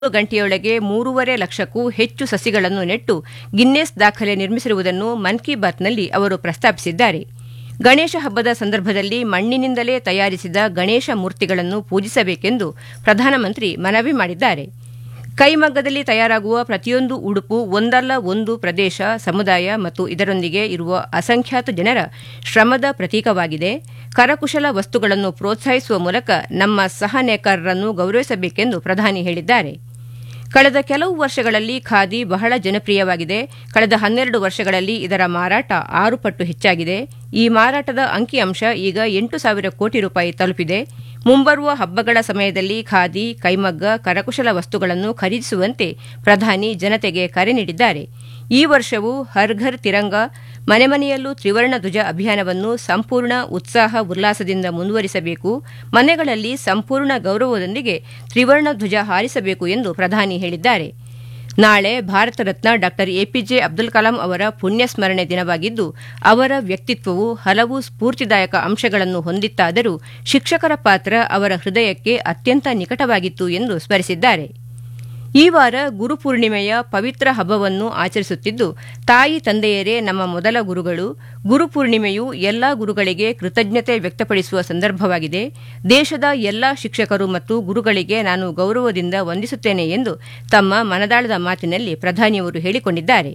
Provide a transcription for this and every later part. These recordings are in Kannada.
ಗಂಟೆಯೊಳಗೆ ಮೂರುವರೆ ಲಕ್ಷಕ್ಕೂ ಹೆಚ್ಚು ಸಸಿಗಳನ್ನು ನೆಟ್ಟು ಗಿನ್ನೆಸ್ ದಾಖಲೆ ನಿರ್ಮಿಸಿರುವುದನ್ನು ಮನ್ ಕಿ ಬಾತ್ನಲ್ಲಿ ಅವರು ಪ್ರಸ್ತಾಪಿಸಿದ್ದಾರೆ ಗಣೇಶ ಹಬ್ಬದ ಸಂದರ್ಭದಲ್ಲಿ ಮಣ್ಣಿನಿಂದಲೇ ತಯಾರಿಸಿದ ಗಣೇಶ ಮೂರ್ತಿಗಳನ್ನು ಪೂಜಿಸಬೇಕೆಂದು ಪ್ರಧಾನಮಂತ್ರಿ ಮನವಿ ಮಾಡಿದ್ದಾರೆ ಕೈಮಗ್ಗದಲ್ಲಿ ತಯಾರಾಗುವ ಪ್ರತಿಯೊಂದು ಉಡುಪು ಒಂದಲ್ಲ ಒಂದು ಪ್ರದೇಶ ಸಮುದಾಯ ಮತ್ತು ಇದರೊಂದಿಗೆ ಇರುವ ಅಸಂಖ್ಯಾತ ಜನರ ಶ್ರಮದ ಪ್ರತೀಕವಾಗಿದೆ ಕರಕುಶಲ ವಸ್ತುಗಳನ್ನು ಪ್ರೋತ್ಸಾಹಿಸುವ ಮೂಲಕ ನಮ್ಮ ಸಹ ನೇಕಾರರನ್ನು ಗೌರವಿಸಬೇಕೆಂದು ಪ್ರಧಾನಿ ಹೇಳಿದ್ದಾರೆ ಕಳೆದ ಕೆಲವು ವರ್ಷಗಳಲ್ಲಿ ಖಾದಿ ಬಹಳ ಜನಪ್ರಿಯವಾಗಿದೆ ಕಳೆದ ಹನ್ನೆರಡು ವರ್ಷಗಳಲ್ಲಿ ಇದರ ಮಾರಾಟ ಆರು ಪಟ್ಟು ಹೆಚ್ಚಾಗಿದೆ ಈ ಮಾರಾಟದ ಅಂಕಿಅಂಶ ಈಗ ಎಂಟು ಸಾವಿರ ಕೋಟಿ ರೂಪಾಯಿ ತಲುಪಿದೆ ಮುಂಬರುವ ಹಬ್ಬಗಳ ಸಮಯದಲ್ಲಿ ಖಾದಿ ಕೈಮಗ್ಗ ಕರಕುಶಲ ವಸ್ತುಗಳನ್ನು ಖರೀದಿಸುವಂತೆ ಪ್ರಧಾನಿ ಜನತೆಗೆ ಕರೆ ನೀಡಿದ್ದಾರೆ ಈ ವರ್ಷವೂ ಹರ್ ಘರ್ ತಿರಂಗ ಮನೆ ಮನೆಯಲ್ಲೂ ತ್ರಿವರ್ಣ ಧ್ವಜ ಅಭಿಯಾನವನ್ನು ಸಂಪೂರ್ಣ ಉತ್ಸಾಹ ಉಲ್ಲಾಸದಿಂದ ಮುಂದುವರಿಸಬೇಕು ಮನೆಗಳಲ್ಲಿ ಸಂಪೂರ್ಣ ಗೌರವದೊಂದಿಗೆ ತ್ರಿವರ್ಣ ಧ್ವಜ ಹಾರಿಸಬೇಕು ಎಂದು ಪ್ರಧಾನಿ ಹೇಳಿದ್ದಾರೆ ನಾಳೆ ಭಾರತ ರತ್ನ ಡಾ ಎಪಿಜೆ ಅಬ್ದುಲ್ ಕಲಾಂ ಅವರ ಪುಣ್ಯ ಸ್ಮರಣೆ ದಿನವಾಗಿದ್ದು ಅವರ ವ್ಯಕ್ತಿತ್ವವು ಹಲವು ಸ್ಫೂರ್ತಿದಾಯಕ ಅಂಶಗಳನ್ನು ಹೊಂದಿತ್ತಾದರೂ ಶಿಕ್ಷಕರ ಪಾತ್ರ ಅವರ ಹೃದಯಕ್ಕೆ ಅತ್ಯಂತ ನಿಕಟವಾಗಿತ್ತು ಎಂದು ಸ್ಮರಿಸಿದ್ದಾರೆ ಈ ವಾರ ಗುರುಪೂರ್ಣಿಮೆಯ ಪವಿತ್ರ ಹಬ್ಬವನ್ನು ಆಚರಿಸುತ್ತಿದ್ದು ತಾಯಿ ತಂದೆಯರೇ ನಮ್ಮ ಮೊದಲ ಗುರುಗಳು ಗುರುಪೂರ್ಣಿಮೆಯು ಎಲ್ಲಾ ಗುರುಗಳಿಗೆ ಕೃತಜ್ಞತೆ ವ್ಯಕ್ತಪಡಿಸುವ ಸಂದರ್ಭವಾಗಿದೆ ದೇಶದ ಎಲ್ಲಾ ಶಿಕ್ಷಕರು ಮತ್ತು ಗುರುಗಳಿಗೆ ನಾನು ಗೌರವದಿಂದ ವಂದಿಸುತ್ತೇನೆ ಎಂದು ತಮ್ಮ ಮನದಾಳದ ಮಾತಿನಲ್ಲಿ ಪ್ರಧಾನಿಯವರು ಹೇಳಿಕೊಂಡಿದ್ದಾರೆ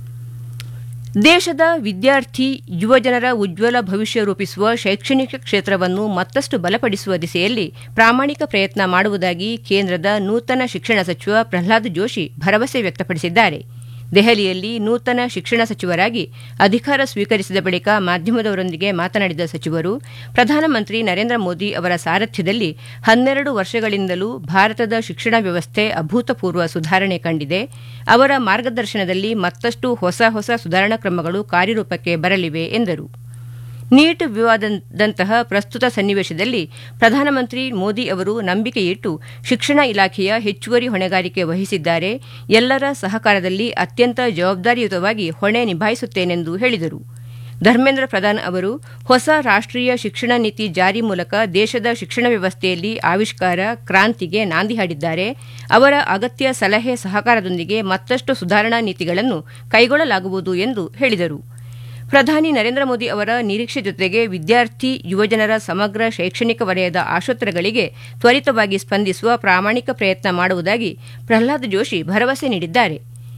ದೇಶದ ವಿದ್ಯಾರ್ಥಿ ಯುವಜನರ ಉಜ್ವಲ ಭವಿಷ್ಯ ರೂಪಿಸುವ ಶೈಕ್ಷಣಿಕ ಕ್ಷೇತ್ರವನ್ನು ಮತ್ತಷ್ಟು ಬಲಪಡಿಸುವ ದಿಸೆಯಲ್ಲಿ ಪ್ರಾಮಾಣಿಕ ಪ್ರಯತ್ನ ಮಾಡುವುದಾಗಿ ಕೇಂದ್ರದ ನೂತನ ಶಿಕ್ಷಣ ಸಚಿವ ಪ್ರಹ್ಲಾದ್ ಜೋಶಿ ಭರವಸೆ ವ್ಯಕ್ತಪಡಿಸಿದ್ದಾರೆ ದೆಹಲಿಯಲ್ಲಿ ನೂತನ ಶಿಕ್ಷಣ ಸಚಿವರಾಗಿ ಅಧಿಕಾರ ಸ್ವೀಕರಿಸಿದ ಬಳಿಕ ಮಾಧ್ಯಮದವರೊಂದಿಗೆ ಮಾತನಾಡಿದ ಸಚಿವರು ಪ್ರಧಾನಮಂತ್ರಿ ನರೇಂದ್ರ ಮೋದಿ ಅವರ ಸಾರಥ್ಯದಲ್ಲಿ ಹನ್ನೆರಡು ವರ್ಷಗಳಿಂದಲೂ ಭಾರತದ ಶಿಕ್ಷಣ ವ್ಯವಸ್ಥೆ ಅಭೂತಪೂರ್ವ ಸುಧಾರಣೆ ಕಂಡಿದೆ ಅವರ ಮಾರ್ಗದರ್ಶನದಲ್ಲಿ ಮತ್ತಷ್ಟು ಹೊಸ ಹೊಸ ಸುಧಾರಣಾ ಕ್ರಮಗಳು ಕಾರ್ಯರೂಪಕ್ಕೆ ಬರಲಿವೆ ಎಂದರು ನೀಟ್ ವಿವಾದದಂತಹ ಪ್ರಸ್ತುತ ಸನ್ನಿವೇಶದಲ್ಲಿ ಪ್ರಧಾನಮಂತ್ರಿ ಮೋದಿ ಅವರು ನಂಬಿಕೆಯಿಟ್ಟು ಶಿಕ್ಷಣ ಇಲಾಖೆಯ ಹೆಚ್ಚುವರಿ ಹೊಣೆಗಾರಿಕೆ ವಹಿಸಿದ್ದಾರೆ ಎಲ್ಲರ ಸಹಕಾರದಲ್ಲಿ ಅತ್ಯಂತ ಜವಾಬ್ದಾರಿಯುತವಾಗಿ ಹೊಣೆ ನಿಭಾಯಿಸುತ್ತೇನೆಂದು ಹೇಳಿದರು ಧರ್ಮೇಂದ್ರ ಪ್ರಧಾನ್ ಅವರು ಹೊಸ ರಾಷ್ಟೀಯ ಶಿಕ್ಷಣ ನೀತಿ ಜಾರಿ ಮೂಲಕ ದೇಶದ ಶಿಕ್ಷಣ ವ್ಯವಸ್ಥೆಯಲ್ಲಿ ಆವಿಷ್ಕಾರ ಕ್ರಾಂತಿಗೆ ನಾಂದಿ ಹಾಡಿದ್ದಾರೆ ಅವರ ಅಗತ್ಯ ಸಲಹೆ ಸಹಕಾರದೊಂದಿಗೆ ಮತ್ತಷ್ಟು ಸುಧಾರಣಾ ನೀತಿಗಳನ್ನು ಕೈಗೊಳ್ಳಲಾಗುವುದು ಎಂದು ಹೇಳಿದರು ಪ್ರಧಾನಿ ನರೇಂದ್ರ ಮೋದಿ ಅವರ ನಿರೀಕ್ಷೆ ಜೊತೆಗೆ ವಿದ್ಯಾರ್ಥಿ ಯುವಜನರ ಸಮಗ್ರ ಶೈಕ್ಷಣಿಕ ವಲಯದ ಆಶೋತ್ತರಗಳಿಗೆ ತ್ವರಿತವಾಗಿ ಸ್ಪಂದಿಸುವ ಪ್ರಾಮಾಣಿಕ ಪ್ರಯತ್ನ ಮಾಡುವುದಾಗಿ ಪ್ರಹ್ಲಾದ್ ಜೋಶಿ ಭರವಸೆ ನೀಡಿದ್ದಾರೆ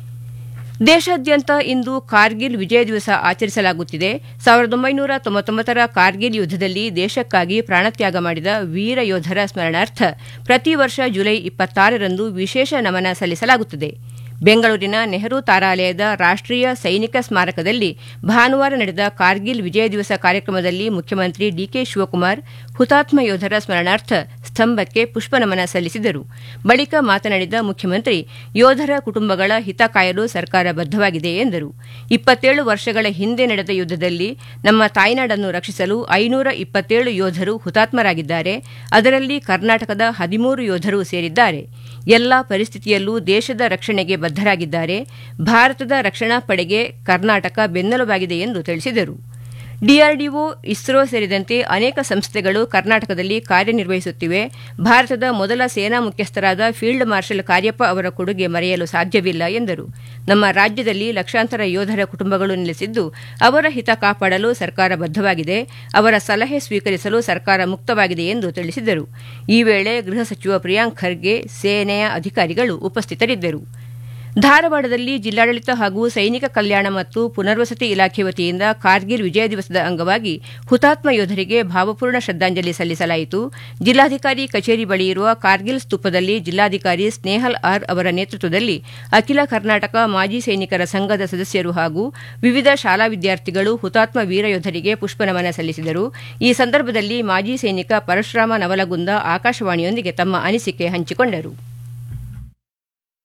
ದೇಶಾದ್ಯಂತ ಇಂದು ಕಾರ್ಗಿಲ್ ವಿಜಯ ದಿವಸ ಆಚರಿಸಲಾಗುತ್ತಿದೆ ಸಾವಿರದ ಒಂಬೈನೂರ ತೊಂಬತ್ತೊಂಬತ್ತರ ಕಾರ್ಗಿಲ್ ಯುದ್ದದಲ್ಲಿ ದೇಶಕ್ಕಾಗಿ ಪ್ರಾಣತ್ಯಾಗ ಮಾಡಿದ ವೀರ ಯೋಧರ ಸ್ಮರಣಾರ್ಥ ಪ್ರತಿ ವರ್ಷ ಜುಲೈ ಇಪ್ಪತ್ತಾರರಂದು ವಿಶೇಷ ನಮನ ಸಲ್ಲಿಸಲಾಗುತ್ತದೆ ಬೆಂಗಳೂರಿನ ನೆಹರು ತಾರಾಲಯದ ರಾಷ್ಟೀಯ ಸೈನಿಕ ಸ್ಮಾರಕದಲ್ಲಿ ಭಾನುವಾರ ನಡೆದ ಕಾರ್ಗಿಲ್ ವಿಜಯ ದಿವಸ ಕಾರ್ಯಕ್ರಮದಲ್ಲಿ ಮುಖ್ಯಮಂತ್ರಿ ಡಿಕೆ ಶಿವಕುಮಾರ್ ಹುತಾತ್ಮ ಯೋಧರ ಸ್ಮರಣಾರ್ಥ ಸ್ತಂಭಕ್ಕೆ ಪುಷ್ಪನಮನ ಸಲ್ಲಿಸಿದರು ಬಳಿಕ ಮಾತನಾಡಿದ ಮುಖ್ಯಮಂತ್ರಿ ಯೋಧರ ಕುಟುಂಬಗಳ ಹಿತ ಕಾಯಲು ಸರ್ಕಾರ ಬದ್ದವಾಗಿದೆ ಎಂದರು ಇಪ್ಪತ್ತೇಳು ವರ್ಷಗಳ ಹಿಂದೆ ನಡೆದ ಯುದ್ದದಲ್ಲಿ ನಮ್ಮ ತಾಯ್ನಾಡನ್ನು ರಕ್ಷಿಸಲು ಐನೂರ ಇಪ್ಪತ್ತೇಳು ಯೋಧರು ಹುತಾತ್ಮರಾಗಿದ್ದಾರೆ ಅದರಲ್ಲಿ ಕರ್ನಾಟಕದ ಹದಿಮೂರು ಯೋಧರು ಸೇರಿದ್ದಾರೆ ಎಲ್ಲಾ ಪರಿಸ್ಥಿತಿಯಲ್ಲೂ ದೇಶದ ರಕ್ಷಣೆಗೆ ಬದ್ದರಾಗಿದ್ದಾರೆ ಭಾರತದ ರಕ್ಷಣಾ ಪಡೆಗೆ ಕರ್ನಾಟಕ ಬೆನ್ನೆಲುಬಾಗಿದೆ ಎಂದು ತಿಳಿಸಿದರು ಡಿಆರ್ಡಿಒ ಇಸ್ರೋ ಸೇರಿದಂತೆ ಅನೇಕ ಸಂಸ್ಥೆಗಳು ಕರ್ನಾಟಕದಲ್ಲಿ ಕಾರ್ಯನಿರ್ವಹಿಸುತ್ತಿವೆ ಭಾರತದ ಮೊದಲ ಸೇನಾ ಮುಖ್ಯಸ್ಥರಾದ ಫೀಲ್ಡ್ ಮಾರ್ಷಲ್ ಕಾರ್ಯಪ್ಪ ಅವರ ಕೊಡುಗೆ ಮರೆಯಲು ಸಾಧ್ಯವಿಲ್ಲ ಎಂದರು ನಮ್ಮ ರಾಜ್ಯದಲ್ಲಿ ಲಕ್ಷಾಂತರ ಯೋಧರ ಕುಟುಂಬಗಳು ನೆಲೆಸಿದ್ದು ಅವರ ಹಿತ ಕಾಪಾಡಲು ಸರ್ಕಾರ ಬದ್ದವಾಗಿದೆ ಅವರ ಸಲಹೆ ಸ್ವೀಕರಿಸಲು ಸರ್ಕಾರ ಮುಕ್ತವಾಗಿದೆ ಎಂದು ತಿಳಿಸಿದರು ಈ ವೇಳೆ ಗೃಹ ಸಚಿವ ಪ್ರಿಯಾಂಕ್ ಖರ್ಗೆ ಸೇನೆಯ ಅಧಿಕಾರಿಗಳು ಉಪಸ್ಥಿತರಿದ್ದರು ಧಾರವಾಡದಲ್ಲಿ ಜಿಲ್ಲಾಡಳಿತ ಹಾಗೂ ಸೈನಿಕ ಕಲ್ಯಾಣ ಮತ್ತು ಪುನರ್ವಸತಿ ಇಲಾಖೆ ವತಿಯಿಂದ ಕಾರ್ಗಿಲ್ ವಿಜಯ ದಿವಸದ ಅಂಗವಾಗಿ ಹುತಾತ್ಮ ಯೋಧರಿಗೆ ಭಾವಪೂರ್ಣ ಶ್ರದ್ದಾಂಜಲಿ ಸಲ್ಲಿಸಲಾಯಿತು ಜಿಲ್ಲಾಧಿಕಾರಿ ಕಚೇರಿ ಬಳಿ ಇರುವ ಕಾರ್ಗಿಲ್ ಸ್ತೂಪದಲ್ಲಿ ಜಿಲ್ಲಾಧಿಕಾರಿ ಸ್ನೇಹಲ್ ಆರ್ ಅವರ ನೇತೃತ್ವದಲ್ಲಿ ಅಖಿಲ ಕರ್ನಾಟಕ ಮಾಜಿ ಸೈನಿಕರ ಸಂಘದ ಸದಸ್ಯರು ಹಾಗೂ ವಿವಿಧ ಶಾಲಾ ವಿದ್ಯಾರ್ಥಿಗಳು ಹುತಾತ್ಮ ವೀರ ಯೋಧರಿಗೆ ಪುಷ್ಪನಮನ ಸಲ್ಲಿಸಿದರು ಈ ಸಂದರ್ಭದಲ್ಲಿ ಮಾಜಿ ಸೈನಿಕ ಪರಶುರಾಮ ನವಲಗುಂದ ಆಕಾಶವಾಣಿಯೊಂದಿಗೆ ತಮ್ಮ ಅನಿಸಿಕೆ ಹಂಚಿಕೊಂಡರು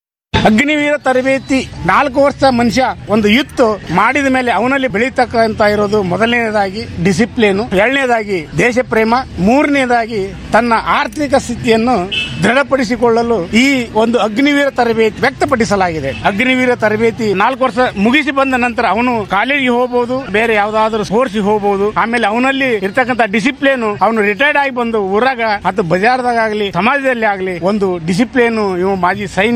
ಅಗ್ನಿವೀರ ತರಬೇತಿ ನಾಲ್ಕು ವರ್ಷ ಮನುಷ್ಯ ಒಂದು ಯುತ್ತು ಮಾಡಿದ ಮೇಲೆ ಅವನಲ್ಲಿ ಬೆಳೀತಕ್ಕಂತ ಇರೋದು ಮೊದಲನೇದಾಗಿ ಡಿಸಿಪ್ಲಿನ್ ಎರಡನೇದಾಗಿ ದೇಶ ಪ್ರೇಮ ಮೂರನೇದಾಗಿ ತನ್ನ ಆರ್ಥಿಕ ಸ್ಥಿತಿಯನ್ನು ದೃಢಪಡಿಸಿಕೊಳ್ಳಲು ಈ ಒಂದು ಅಗ್ನಿವೀರ ತರಬೇತಿ ವ್ಯಕ್ತಪಡಿಸಲಾಗಿದೆ ಅಗ್ನಿವೀರ ತರಬೇತಿ ನಾಲ್ಕು ವರ್ಷ ಮುಗಿಸಿ ಬಂದ ನಂತರ ಅವನು ಕಾಲೇಜಿಗೆ ಹೋಗಬಹುದು ಬೇರೆ ಯಾವ್ದಾದ್ರು ಸ್ಪೋರ್ಟ್ಸ್ ಹೋಗಬಹುದು ಆಮೇಲೆ ಅವನಲ್ಲಿ ಇರ್ತಕ್ಕಂಥ ಡಿಸಿಪ್ಲಿನ್ ಅವನು ರಿಟೈರ್ಡ್ ಆಗಿ ಬಂದು ಊರಾಗ ಅಥವಾ ಬಜಾರ್ದಾಗ ಆಗ್ಲಿ ಸಮಾಜದಲ್ಲಿ ಆಗ್ಲಿ ಒಂದು ಡಿಸಿಪ್ಲಿನ್ ಇವು ಮಾಜಿ ಸೈನ್ಯ